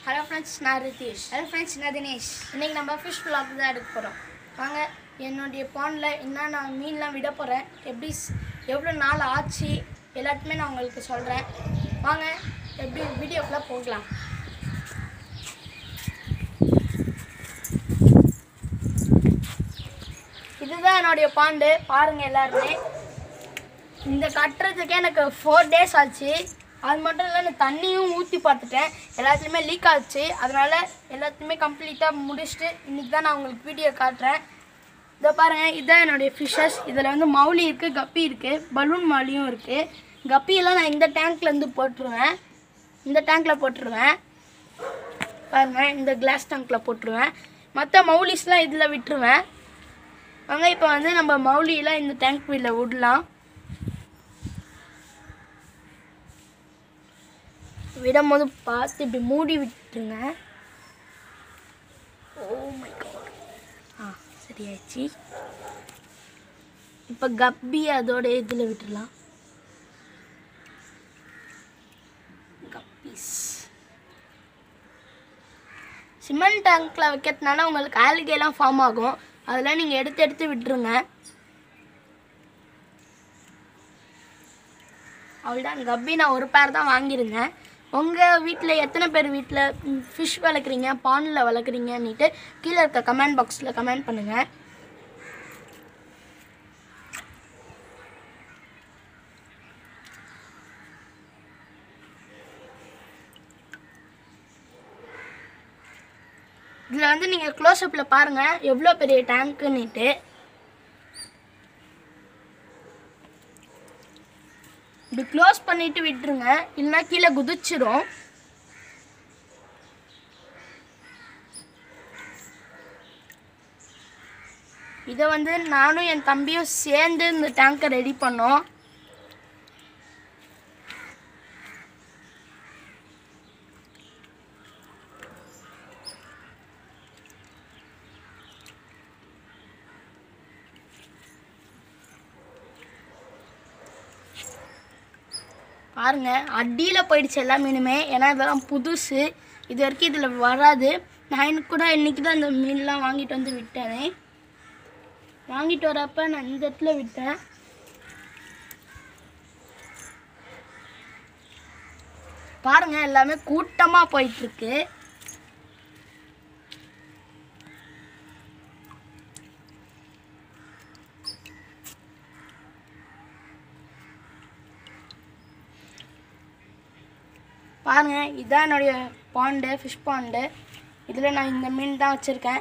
hello friends நான் Ritheesh hello friends நான் தினேஷ் இன்றைக்கி நம்ம ஃபிஷ் vlog தான் எடுக்க போகிறோம் வாங்க என்னுடைய பாண்டில் என்னென்ன மீன்லாம் விட போகிறேன் எப்படி ஸ்- எவ்வளோ நாள் ஆச்சு எல்லாத்தையுமே நான் உங்களுக்கு சொல்கிறேன் வாங்க எப்படி வீடியோக்குள்ளே போகலாம் இதுதான் என்னுடைய பாண்டு பாருங்கள் எல்லாருமே இந்த கட்டுறதுக்கே எனக்கு ஃபோர் டேஸ் ஆச்சு அது மட்டும் இல்லை நான் தண்ணியும் ஊற்றி பார்த்துட்டேன் எல்லாத்துலேயுமே லீக் ஆச்சு அதனால் எல்லாத்தையுமே கம்ப்ளீட்டாக முடிச்சுட்டு இன்றைக்கி தான் நான் உங்களுக்கு வீடியோ காட்டுறேன் இதை பாருங்கள் இதுதான் என்னுடைய ஃபிஷ்ஷஸ் இதில் வந்து மௌலி இருக்குது கப்பி இருக்குது பலூன் மௌலியும் இருக்குது கப்பியெல்லாம் நான் இந்த டேங்க்லேருந்து போட்டுருவேன் இந்த டேங்க்கில் போட்டுருவேன் பாருங்கள் இந்த கிளாஸ் டேங்க்கில் போட்டுருவேன் மற்ற மௌலிஸ்லாம் இதில் விட்டுருவேன் வாங்க இப்போ வந்து நம்ம மௌலியெல்லாம் இந்த டேங்க் வீல விடலாம் விடும் போது பார்த்து இப்படி மூடி விட்டுருங்க ஓ மை காட் ஆ சரியாயிடுச்சு இப்போ கப்பி அதோட இதில் விட்டுறலாம் கப்பீஸ் சிமெண்ட் டேங்க்கில் வைக்கிறதுனால உங்களுக்கு ஆல்கேலாம் ஃபார்ம் ஆகும் அதெல்லாம் நீங்கள் எடுத்து எடுத்து விட்டுருங்க அவ்வளோதான் கப்பி நான் ஒரு பேர் தான் வாங்கியிருந்தேன் உங்கள் வீட்டில் எத்தனை பேர் வீட்டில் ஃபிஷ் வளர்க்குறீங்க பாண்டில் வளர்க்குறீங்கன்னுட்டு கீழே இருக்க கமெண்ட் பாக்ஸில் கமெண்ட் பண்ணுங்கள் இதில் வந்து நீங்கள் க்ளோஸ்அப்பில் பாருங்கள் எவ்வளோ பெரிய டேங்க்குன்னுட்டு இப்படி க்ளோஸ் பண்ணிட்டு விட்டுருங்க இல்லைன்னா கீழே குதிச்சிரும் இதை வந்து நானும் என் தம்பியும் சேர்ந்து இந்த டேங்கை ரெடி பண்ணோம் பாருங்க அடியில் போயிடுச்சு எல்லா மீனுமே ஏன்னா இதெல்லாம் புதுசு இது வரைக்கும் இதில் வராது நான் எனக்கு கூட இன்னைக்கு தான் இந்த மீன்லாம் வாங்கிட்டு வந்து விட்டேனே வாங்கிட்டு வரப்ப நான் இந்த இடத்துல விட்டேன் பாருங்க எல்லாமே கூட்டமாக போயிட்டுருக்கு பாருங்க இதுதான் என்னுடைய பாண்டு ஃபிஷ் பாண்டு இதில் நான் இந்த மீன் தான் வச்சுருக்கேன்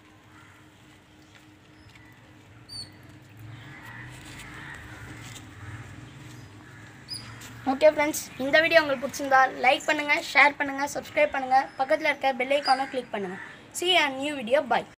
ஓகே ஃப்ரெண்ட்ஸ் இந்த வீடியோ உங்களுக்கு பிடிச்சிருந்தா லைக் பண்ணுங்கள் ஷேர் பண்ணுங்கள் சப்ஸ்கிரைப் பண்ணுங்கள் பக்கத்தில் இருக்க பெல் ஐக்கானை கிளிக் பண்ணுங்கள் see you on new video bye